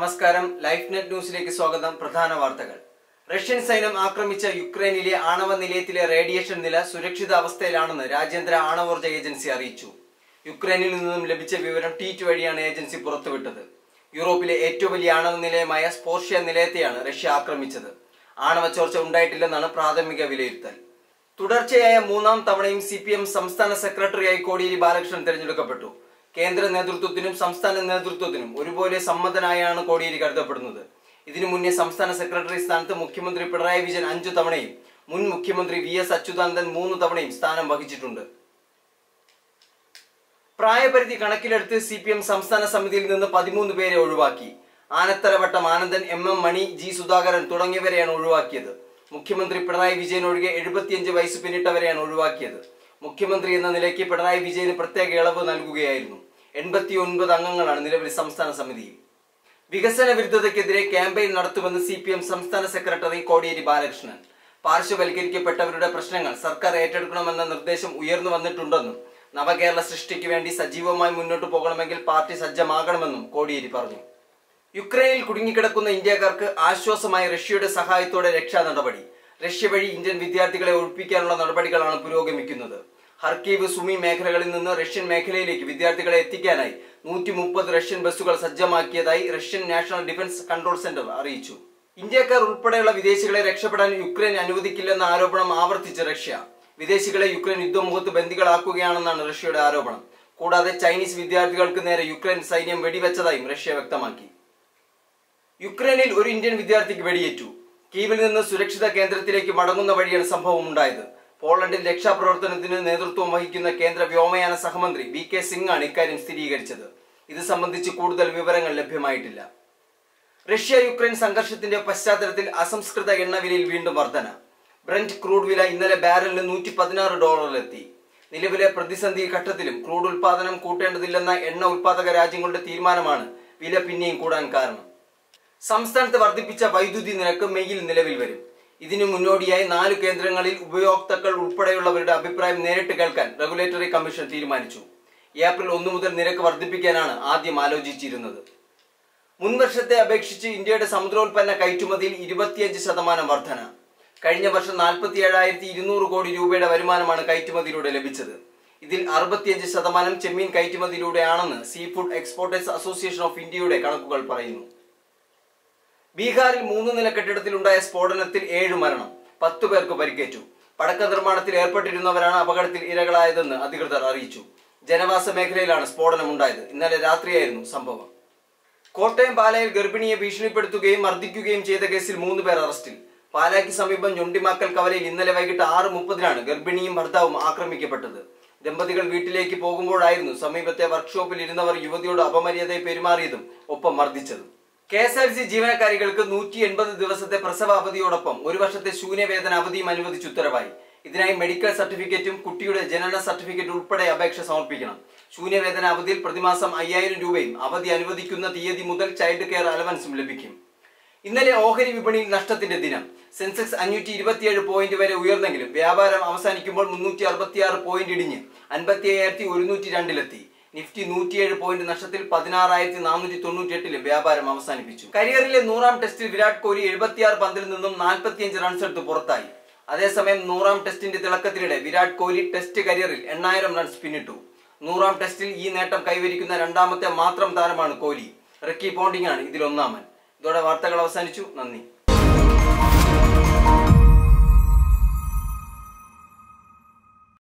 നമസ്കാരം life net ന്യൂസിലേക്ക് സ്വാഗതം പ്രധാന വാർത്തകൾ റഷ്യൻ സൈന്യം ആക്രമിച്ച യുക്രൈനിലെ ആണവ നിലയത്തിലെ റേഡിയേഷൻ നില സുരക്ഷിത അവസ്ഥയിലാണെന്ന് രാജ്യാന്തര ആണവോർജ്ജ ഏജൻസി അറിയിച്ചു യുക്രൈനിൽ നിന്നും ലഭിച്ച വിവരം ട്വീറ്റ് വഴിയാണ് ഏജൻസി പുറത്തുവിട്ടത് യൂറോപ്പിലെ ഏറ്റവും വലിയ ആണവ നിലയമായ സ്പോർഷ്യ നിലയത്തെയാണ് റഷ്യ ആക്രമിച്ചത് ആണവ ചോർച്ച ഉണ്ടായിട്ടില്ലെന്നാണ് പ്രാഥമിക വിലയിരുത്തൽ തുടർച്ചയായ മൂന്നാം തവണയും സി പി എം സംസ്ഥാന സെക്രട്ടറിയായി കോടിയേരി ബാലകൃഷ്ണൻ തെരഞ്ഞെടുക്കപ്പെട്ടു കേന്ദ്ര നേതൃത്വത്തിനും സംസ്ഥാന നേതൃത്വത്തിനും ഒരുപോലെ സമ്മതനായാണ് കോടിയേരി കരുതപ്പെടുന്നത് ഇതിനു മുന്നേ സംസ്ഥാന സെക്രട്ടറി സ്ഥാനത്ത് മുഖ്യമന്ത്രി പിണറായി വിജയൻ അഞ്ചു തവണയും മുൻ മുഖ്യമന്ത്രി വി എസ് അച്യുതാനന്ദൻ മൂന്ന് തവണയും സ്ഥാനം വഹിച്ചിട്ടുണ്ട് പ്രായപരിധി കണക്കിലെടുത്ത് സി പി എം സംസ്ഥാന സമിതിയിൽ നിന്ന് പതിമൂന്ന് പേരെ ഒഴിവാക്കി Anathalavattom Anandan M M Mani G Sudhakaran തുടങ്ങിയവരെയാണ് ഒഴിവാക്കിയത് മുഖ്യമന്ത്രി പിണറായി വിജയൻ ഒഴികെ എഴുപത്തിയഞ്ച് വയസ്സ് പിന്നിട്ടവരെയാണ് ഒഴിവാക്കിയത് മുഖ്യമന്ത്രി എന്ന നിലയ്ക്ക് പിണറായി വിജയന് പ്രത്യേക ഇളവ് നൽകുകയായിരുന്നു എൺപത്തി ഒൻപത് അംഗങ്ങളാണ് നിലവിൽ സംസ്ഥാന സമിതിയിൽ വികസന വിരുദ്ധതയ്ക്കെതിരെ ക്യാമ്പയിൻ നടത്തുമെന്ന് സി പി എം സംസ്ഥാന സെക്രട്ടറി കോടിയേരി ബാലകൃഷ്ണൻ പാർശ്വവൽക്കരിക്കപ്പെട്ടവരുടെ പ്രശ്നങ്ങൾ സർക്കാർ ഏറ്റെടുക്കണമെന്ന നിർദ്ദേശം ഉയർന്നു വന്നിട്ടുണ്ടെന്നും നവകേരള സൃഷ്ടിക്ക് വേണ്ടി സജീവമായി മുന്നോട്ട് പോകണമെങ്കിൽ പാർട്ടി സജ്ജമാകണമെന്നും കോടിയേരി പറഞ്ഞു യുക്രൈനിൽ കുടുങ്ങിക്കിടക്കുന്ന ഇന്ത്യക്കാർക്ക് ആശ്വാസമായ റഷ്യയുടെ സഹായത്തോടെ രക്ഷാ നടപടി റഷ്യ വഴി ഇന്ത്യൻ വിദ്യാർത്ഥികളെ ഒഴിപ്പിക്കാനുള്ള നടപടികളാണ് പുരോഗമിക്കുന്നത് ഹർക്കീവ് സുമി മേഖലകളിൽ നിന്ന് റഷ്യൻ മേഖലയിലേക്ക് വിദ്യാർത്ഥികളെ എത്തിക്കാനായി നൂറ്റി മുപ്പത് റഷ്യൻ ബസ്സുകൾ സജ്ജമാക്കിയതായി Russian national defence control centre അറിയിച്ചു ഇന്ത്യക്കാർ ഉൾപ്പെടെയുള്ള വിദേശികളെ രക്ഷപ്പെടാൻ യുക്രൈൻ അനുവദിക്കില്ലെന്ന ആരോപണം ആവർത്തിച്ച് റഷ്യ വിദേശികളെ യുക്രൈൻ യുദ്ധമുഖത്ത് ബന്ദികളാക്കുകയാണെന്നാണ് റഷ്യയുടെ ആരോപണം കൂടാതെ ചൈനീസ് വിദ്യാർത്ഥികൾക്ക് നേരെ യുക്രൈൻ സൈന്യം വെടിവെച്ചതായും റഷ്യ വ്യക്തമാക്കി യുക്രൈനിൽ ഒരു ഇന്ത്യൻ വിദ്യാർത്ഥിക്ക് വെടിയേറ്റു കീവിൽ നിന്ന് സുരക്ഷിത കേന്ദ്രത്തിലേക്ക് മടങ്ങുന്ന വഴിയാണ് സംഭവം ഉണ്ടായത് പോളണ്ടിൽ രക്ഷാപ്രവർത്തനത്തിന് നേതൃത്വം വഹിക്കുന്ന കേന്ദ്ര വ്യോമയാന സഹമന്ത്രി വി കെ സിംഗ് ആണ് ഇക്കാര്യം സ്ഥിരീകരിച്ചത് ഇത് സംബന്ധിച്ച് കൂടുതൽ വിവരങ്ങൾ ലഭ്യമായിട്ടില്ല റഷ്യ യുക്രൈൻ സംഘർഷത്തിന്റെ പശ്ചാത്തലത്തിൽ അസംസ്കൃത എണ്ണവിലയിൽ വീണ്ടും വർധന ബ്രന്റ് ക്രൂഡ് വില ഇന്നലെ ബാരലിന് നൂറ്റി പതിനാറ് ഡോളറിലെത്തി നിലവിലെ പ്രതിസന്ധി ഘട്ടത്തിലും ക്രൂഡ് ഉൽപാദനം കൂട്ടേണ്ടതില്ലെന്ന എണ്ണ ഉൽപാദക രാജ്യങ്ങളുടെ തീരുമാനമാണ് വില പിന്നെയും കൂടാൻ കാരണം സംസ്ഥാനത്ത് വർദ്ധിപ്പിച്ച വൈദ്യുതി നിരക്ക് മെയ്യിൽ നിലവിൽ വരും ഇതിനു മുന്നോടിയായി നാല് കേന്ദ്രങ്ങളിൽ ഉപയോക്താക്കൾ ഉൾപ്പെടെയുള്ളവരുടെ അഭിപ്രായം നേരിട്ട് കേൾക്കാൻ റെഗുലേറ്ററി കമ്മീഷൻ തീരുമാനിച്ചു ഏപ്രിൽ ഒന്നു മുതൽ നിരക്ക് വർദ്ധിപ്പിക്കാനാണ് ആദ്യം ആലോചിച്ചിരുന്നത് മുൻവർഷത്തെ അപേക്ഷിച്ച് ഇന്ത്യയുടെ സമുദ്രോൽപ്പന്ന കയറ്റുമതിയിൽ ഇരുപത്തിയഞ്ച് ശതമാനം വർധന കഴിഞ്ഞ വർഷം നാൽപ്പത്തി ഏഴായിരത്തി ഇരുന്നൂറ് കോടി രൂപയുടെ വരുമാനമാണ് കയറ്റുമതിയിലൂടെ ലഭിച്ചത് ഇതിൽ അറുപത്തിയഞ്ച് ശതമാനം ചെമ്മീൻ കയറ്റുമതിയിലൂടെയാണെന്ന് sea food exporters association of ഇന്ത്യയുടെ കണക്കുകൾ പറയുന്നു ബീഹാറിൽ മൂന്ന് നില കെട്ടിടത്തിലുണ്ടായ സ്ഫോടനത്തിൽ ഏഴ് മരണം പത്തു പേർക്ക് പരിക്കേറ്റു പടക്ക നിർമ്മാണത്തിൽ ഏർപ്പെട്ടിരുന്നവരാണ് അപകടത്തിൽ ഇരകളായതെന്ന് അധികൃതർ അറിയിച്ചു ജനവാസ മേഖലയിലാണ് സ്ഫോടനം ഉണ്ടായത് ഇന്നലെ രാത്രിയായിരുന്നു സംഭവം കോട്ടയം പാലയിൽ ഗർഭിണിയെ ഭീഷണിപ്പെടുത്തുകയും മർദ്ദിക്കുകയും ചെയ്ത കേസിൽ മൂന്ന് പേർ അറസ്റ്റിൽ പാലായ്ക്ക് സമീപം ഞൊണ്ടിമാക്കൽ കവലയിൽ ഇന്നലെ വൈകിട്ട് ആറ് മുപ്പതിനാണ് ഗർഭിണിയും ഭർത്താവും ആക്രമിക്കപ്പെട്ടത് ദമ്പതികൾ വീട്ടിലേക്ക് പോകുമ്പോഴായിരുന്നു സമീപത്തെ വർക്ക്ഷോപ്പിൽ ഇരുന്നവർ യുവതിയോട് അപമര്യാദയെ പെരുമാറിയതും ഒപ്പം മർദ്ദിച്ചതും കെ എസ് ആർ സി ജീവനക്കാരികൾക്ക് നൂറ്റി എൺപത് ദിവസത്തെ പ്രസവ അവധിയോടൊപ്പം ഒരു വർഷത്തെ ശൂന്യവേതന അവധിയും അനുവദിച്ച് ഉത്തരവായി ഇതിനായി മെഡിക്കൽ സർട്ടിഫിക്കറ്റും കുട്ടിയുടെ ജനന സർട്ടിഫിക്കറ്റ് ഉൾപ്പെടെ അപേക്ഷ സമർപ്പിക്കണം ശൂന്യവേതന അവധിയിൽ പ്രതിമാസം അയ്യായിരം രൂപയും അവധി അനുവദിക്കുന്ന തീയതി മുതൽ ചൈൽഡ് കെയർ അലവൻസും ലഭിക്കും ഇന്നലെ ഓഹരി വിപണിയിൽ നഷ്ടത്തിന്റെ ദിനം സെൻസെക്സ് അഞ്ഞൂറ്റി ഇരുപത്തിയേഴ് പോയിന്റ് വരെ ഉയർന്നെങ്കിലും വ്യാപാരം അവസാനിക്കുമ്പോൾ മുന്നൂറ്റി അറുപത്തിയാറ് പോയിന്റ് ഇടിഞ്ഞ് അൻപത്തി അയ്യായിരത്തി ഒരുന്നൂറ്റി രണ്ടിലെത്തി നിഫ്റ്റി നൂറ്റിയേഴ് പോയിന്റ് നഷ്ടത്തിൽ പതിനാറായിരത്തി നാനൂറ്റി തൊണ്ണൂറ്റി എട്ടില് വ്യാപാരം അവസാനിപ്പിച്ചു കരിയറിലെ നൂറാം ടെസ്റ്റിൽ വിരാട് കോഹ്ലി എഴുപത്തിയാറ് പന്തിൽ നിന്നും നാൽപ്പത്തിയഞ്ച് റൺസ് എടുത്ത് പുറത്തായി അതേസമയം നൂറാം ടെസ്റ്റിന്റെ തിളക്കത്തിനിടെ വിരാട് കോഹ്ലി ടെസ്റ്റ് കരിയറിൽ എണ്ണായിരം റൺസ് പിന്നിട്ടു നൂറാം ടെസ്റ്റിൽ ഈ നേട്ടം കൈവരിക്കുന്ന രണ്ടാമത്തെ മാത്രം താരമാണ് കോഹ്ലി റിക്കി പോണ്ടിംഗ് ആണ് ഇതിൽ ഒന്നാമൻ ഇതോടെ വാർത്തകൾ അവസാനിച്ചു നന്ദി